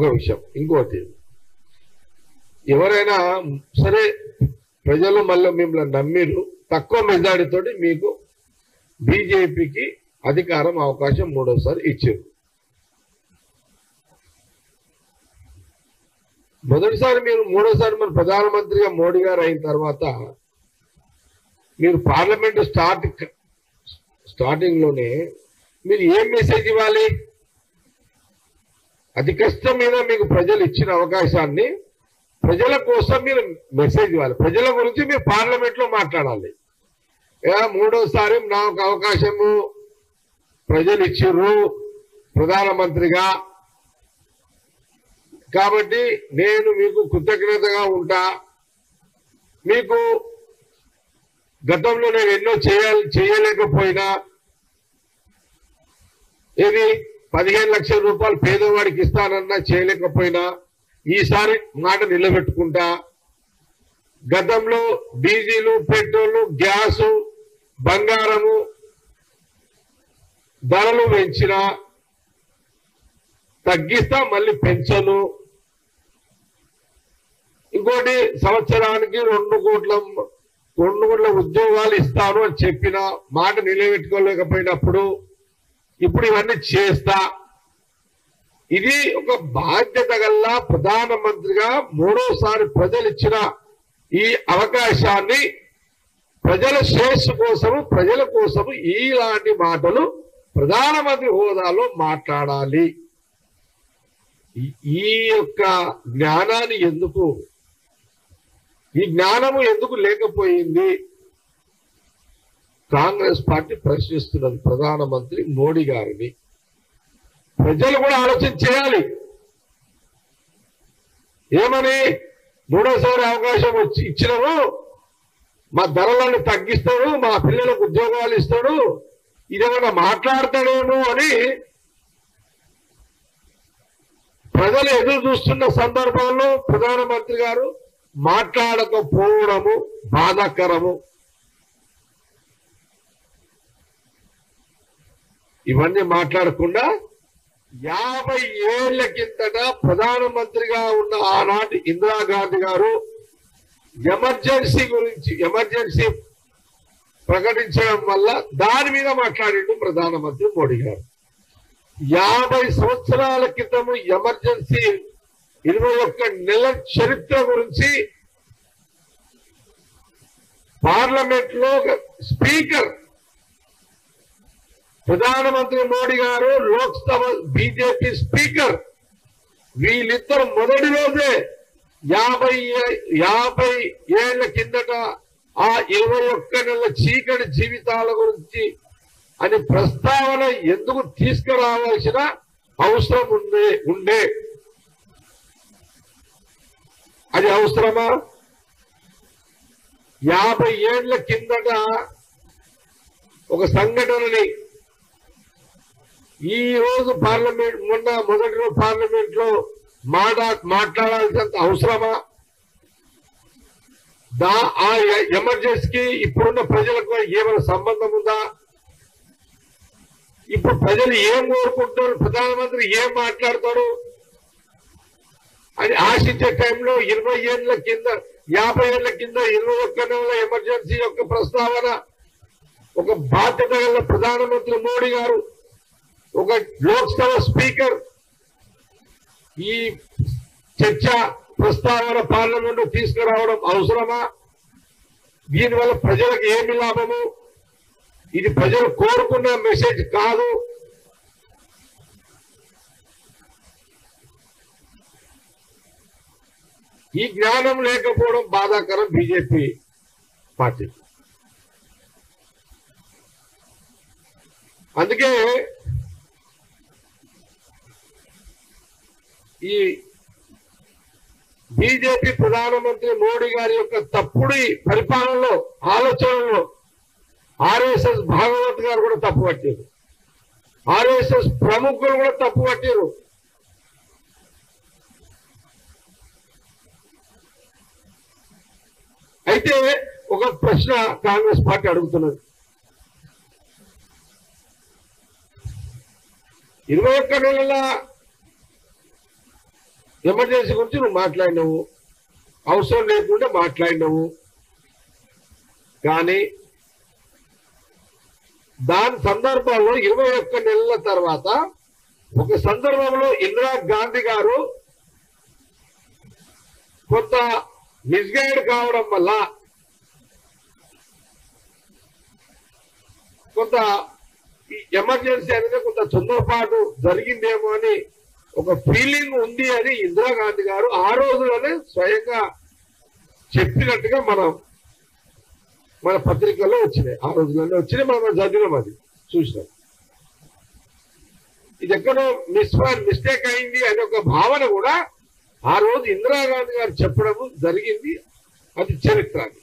ఒక విషయం ఇంకోటి ఎవరైనా సరే ప్రజలు మళ్ళీ మిమ్మల్ని నమ్మిరు తక్కువ మెజారిటీతోటి మీకు బీజేపీకి అధికారం అవకాశం మూడోసారి ఇచ్చారు మొదటిసారి మీరు మూడోసారి మన ప్రధానమంత్రిగా మోడీ గారు అయిన తర్వాత మీరు పార్లమెంట్ స్టార్ట్ స్టార్టింగ్ లోనే మీరు ఏం మెసేజ్ ఇవ్వాలి అతి కష్టం మీద మీకు ప్రజలు ఇచ్చిన అవకాశాన్ని ప్రజల కోసం మీరు మెసేజ్ ఇవ్వాలి ప్రజల గురించి మీరు పార్లమెంట్ లో మాట్లాడాలి ఏ, మూడోసారి నాకు అవకాశము ప్రజలు ఇచ్చిర్రు ప్రధానమంత్రిగా కాబట్టి నేను మీకు కృతజ్ఞతగా ఉంటా మీకు గతంలో నేను ఎన్నో చేయాలి చేయలేకపోయినా ఇది పదిహేను లక్షల రూపాయలు పేదవాడికి ఇస్తానన్నా చేయలేకపోయినా ఈసారి మాట నిలబెట్టుకుంటా గతంలో డీజిల్ పెట్రోల్ గ్యాసు బంగారము ధరలు పెంచిన తగ్గిస్తా మళ్ళీ పెంచను ఇంకోటి సంవత్సరానికి రెండు కోట్ల రెండు కోట్ల ఉద్యోగాలు ఇస్తాను అని చెప్పిన మాట నిలబెట్టుకోలేకపోయినప్పుడు ఇప్పుడు ఇవన్నీ చేస్తా ఇది ఒక బాధ్యత గల ప్రధానమంత్రిగా మూడోసారి ప్రజలు ఇచ్చిన ఈ అవకాశాన్ని ప్రజల శ్రేయస్సు కోసము ప్రజల కోసము ఇలాంటి మాటలు ప్రధానమంత్రి హోదాలో మాట్లాడాలి ఈ- ఈ యొక్క జ్ఞానాన్ని ఎందుకు ఈ జ్ఞానము ఎందుకు లేకపోయింది కాంగ్రెస్ పార్టీ ప్రశ్నిస్తున్నది ప్రధానమంత్రి మోడీ గారిని ప్రజలు కూడా ఆలోచన చేయాలి ఏమని మూడోసారి అవకాశం వచ్చి ఇచ్చినాము మా ధరలను తగ్గిస్తాడు మా పిల్లలకు ఉద్యోగాలు ఇస్తాడు ఇదేమన్నా మాట్లాడతాడేమో అని ప్రజలు ఎదురు చూస్తున్న సందర్భంలో ప్రధానమంత్రి గారు మాట్లాడకపోవడము బాధాకరము ఇవన్నీ మాట్లాడకుండా యాభై ఏళ్ల కిందట ప్రధానమంత్రిగా ఉన్న ఆనాటి ఇందిరాగాంధీ గారు ఎమర్జెన్సీ గురించి ఎమర్జెన్సీ ప్రకటించడం వల్ల దాని మీద మాట్లాడిండు ప్రధానమంత్రి మోడీ గారు యాభై సంవత్సరాల క్రితము ఎమర్జెన్సీ ఇరవై ఒక్క నెల చరిత్ర గురించి పార్లమెంట్ లో ఒక స్పీకర్ ప్రధానమంత్రి మోడీ గారు లోక్సభ బీజేపీ స్పీకర్ వీళ్ళిద్దరు మొదటి రోజే యాభై ఏ- యాభై ఏళ్ల కిందట ఆ ఇరవై ఒక్క నెలల చీకటి జీవితాల గురించి అని ప్రస్తావన ఎందుకు తీసుకురావాల్సిన అవసరం ఉండే ఉండే అది అవసరమా యాభై ఏళ్ల కిందట ఒక సంఘటనని ఈ రోజు పార్లమెంట్ మొన్న మొదటి రోజు పార్లమెంట్ లో మాటా మాట్లాడాల్సినంత అవసరమా దా ఆ ఎ- ఎమర్జెన్సీకి ఇప్పుడున్న ప్రజలకు ఏమైనా సంబంధం ఉందా ఇప్పుడు ప్రజలు ఏం కోరుకుంటారు ప్రధానమంత్రి ఏం మాట్లాడతాడు అని ఆశించే టైంలో ఇరవై ఏళ్ల కింద యాభై ఏళ్ల కింద ఇరవై ఒక్క నెలల ఎమర్జెన్సీ యొక్క ప్రస్తావన ఒక బాధ్యత గల ప్రధానమంత్రి మోడీ గారు ఒక లోక్సభ స్పీకర్ ఈ చర్చ ప్రస్తావన పార్లమెంట్ తీసుకురావడం అవసరమా దీనివల్ల ప్రజలకు ఏమి లాభము ఇది ప్రజలు కోరుకున్న మెసేజ్ కాదు ఈ జ్ఞానం లేకపోవడం బాధాకరం బీజేపీ పార్టీ అందుకే ఈ బీజేపీ ప్రధానమంత్రి మోడీ గారి యొక్క తప్పుడు పరిపాలనలో ఆలోచనలో ఆర్ఎస్ఎస్ భాగవత్ గారు కూడా తప్పు పట్టారు ఆర్ఎస్ఎస్ ప్రముఖులు కూడా తప్పు పట్టారు అయితే ఒక ప్రశ్న కాంగ్రెస్ పార్టీ అడుగుతున్నది ఇరవై ఒక్క నెలల ఎమర్జెన్సీ గురించి నువ్వు మాట్లాడినావు అవసరం లేకుండా మాట్లాడినావు కానీ దాని సందర్భంలో ఇరవై ఒక్క నెలల తర్వాత ఒక సందర్భంలో ఇందిరా గాంధీ గారు కొంత మిస్గైడ్ కావడం వల్ల కొంత ఈ ఎమర్జెన్సీ అనేది కొంత తొందరపాటు జరిగిందేమో అని ఒక ఫీలింగ్ ఉంది అని ఇందిరాగాంధీ గారు ఆ రోజులోనే స్వయంగా చెప్పినట్టుగా మనం మన పత్రికల్లో వచ్చినాయి ఆ రోజుల్లోనే వచ్చినాయి మనం చదివినాం అది చూసినాం ఇది ఎక్కడో మిస్ మిస్టేక్ అయింది అనే ఒక భావన కూడా ఆ రోజు ఇందిరాగాంధీ గారు చెప్పడం జరిగింది అది చరిత్ర అది